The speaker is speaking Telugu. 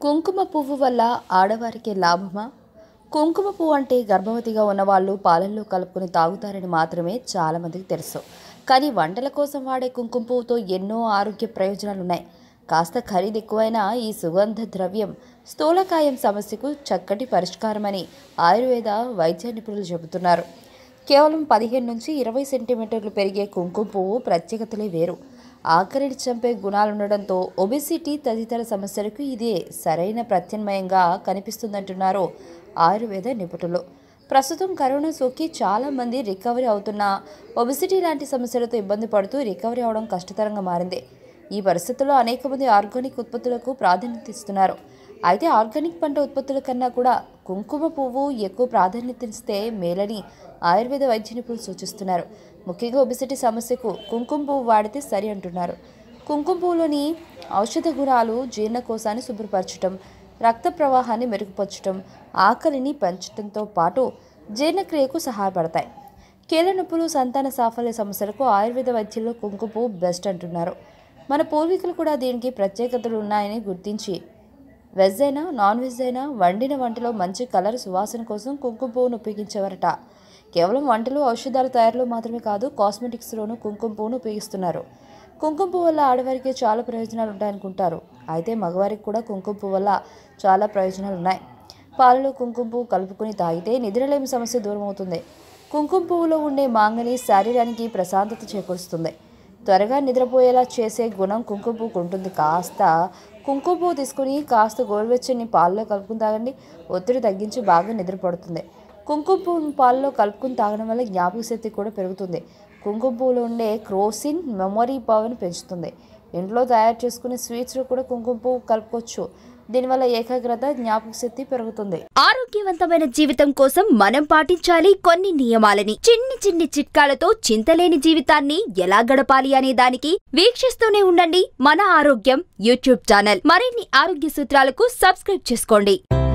కుంకుమ పువ్వు వల్ల ఆడవారికి లాభమా కుంకుమ పువ్వు అంటే గర్భవతిగా ఉన్నవాళ్ళు పాలల్లో కలుపుకొని తాగుతారని మాత్రమే చాలామందికి తెలుసు కానీ వంటల కోసం వాడే కుంకుమ పువ్వుతో ఎన్నో ఆరోగ్య ప్రయోజనాలు ఉన్నాయి కాస్త ఖరీదు ఎక్కువైనా ఈ సుగంధ ద్రవ్యం స్థూలకాయం సమస్యకు చక్కటి పరిష్కారమని ఆయుర్వేద వైద్య నిపుణులు చెబుతున్నారు కేవలం పదిహేను నుంచి ఇరవై సెంటీమీటర్లు పెరిగే కుంకుమ పువ్వు ప్రత్యేకతలే వేరు ఆఖరిని చంపే గుణాలుండడంతో ఒబెసిటీ తదితర సమస్యలకు ఇదే సరైన ప్రత్యామ్నాయంగా కనిపిస్తుందంటున్నారు ఆయుర్వేద నిపుణులు ప్రస్తుతం కరోనా సోకి చాలా మంది రికవరీ అవుతున్నా ఒబెసిటీ లాంటి సమస్యలతో ఇబ్బంది పడుతూ రికవరీ అవడం కష్టతరంగా మారింది ఈ పరిస్థితుల్లో అనేక మంది ఆర్గానిక్ ఉత్పత్తులకు ప్రాధాన్యత ఇస్తున్నారు అయితే ఆర్గానిక్ పంట ఉత్పత్తుల కన్నా కూడా కుంకుమ పువ్వు ఎక్కువ ప్రాధాన్యత ఇస్తే మేలని ఆయుర్వేద వైద్య నిపుణులు సూచిస్తున్నారు ముఖ్యంగా ఒబిసిటీ సమస్యకు కుంకుమ పువ్వు వాడితే సరి అంటున్నారు కుంకుమ పువ్వులోని ఔషధ గుణాలు జీర్ణకోశాన్ని శుభ్రపరచడం రక్త ప్రవాహాన్ని మెరుగుపరచడం ఆకలిని పెంచడంతో పాటు జీర్ణక్రియకు సహాయపడతాయి కీళ్ళ నొప్పులు సంతాన సాఫల్య సమస్యలకు ఆయుర్వేద వైద్యంలో కుంకుమ పువ్వు బెస్ట్ అంటున్నారు మన పూర్వీకులు కూడా దీనికి ప్రత్యేకతలు ఉన్నాయని గుర్తించి వెజ్ అయినా నాన్ వెజ్ అయినా వండిన వంటలో మంచి కలర్ సువాసన కోసం కుంకుమ పువ్వును ఉపయోగించేవారట కేవలం వంటలు ఔషధాల తయారీలో మాత్రమే కాదు కాస్మెటిక్స్లోనూ కుంకుమ పువ్వును ఉపయోగిస్తున్నారు కుంకుమ పువ్వు వల్ల ఆడవారికి చాలా ప్రయోజనాలు ఉంటాయనుకుంటారు అయితే మగవారికి కూడా కుంకుమ పువ్వు వల్ల చాలా ప్రయోజనాలు ఉన్నాయి పాలలో కుంకుమ పువ్వు కలుపుకొని తాగితే నిద్రలేమి సమస్య దూరం అవుతుంది కుంకుమ పువ్వులో ఉండే మాంగని శరీరానికి ప్రశాంతత చేకూరుస్తుంది త్వరగా నిద్రపోయేలా చేసే గుణం కుంకుమ పువ్వుకు ఉంటుంది కాస్త కుంకుమ పువ్వు తీసుకుని కాస్త గోరువెచ్చని పాలలో కలుపుకుని తాగండి ఒత్తిడి తగ్గించి బాగా నిద్రపడుతుంది కుంకుమ పువ్వు పాలలో కలుపుకుని తాగడం వల్ల జ్ఞాపక శక్తి కూడా పెరుగుతుంది కుంకుమ పువ్వులో ఉండే క్రోసిన్ మెమొరీ పవర్ని పెంచుతుంది ఇంట్లో తయారు చేసుకునే స్వీట్స్లో కూడా కుంకుమ పువ్వు కలుపుకోవచ్చు దీనివల్ల ఏకాగ్రత జ్ఞాపక శక్తి పెరుగుతుంది ఆరోగ్యవంతమైన జీవితం కోసం మనం పాటించాలి కొన్ని నియమాలని చిన్ని చిన్ని చిట్కాలతో చింతలేని జీవితాన్ని ఎలా గడపాలి అనే దానికి వీక్షిస్తూనే ఉండండి మన ఆరోగ్యం యూట్యూబ్ ఛానల్ మరిన్ని ఆరోగ్య సూత్రాలకు సబ్స్క్రైబ్ చేసుకోండి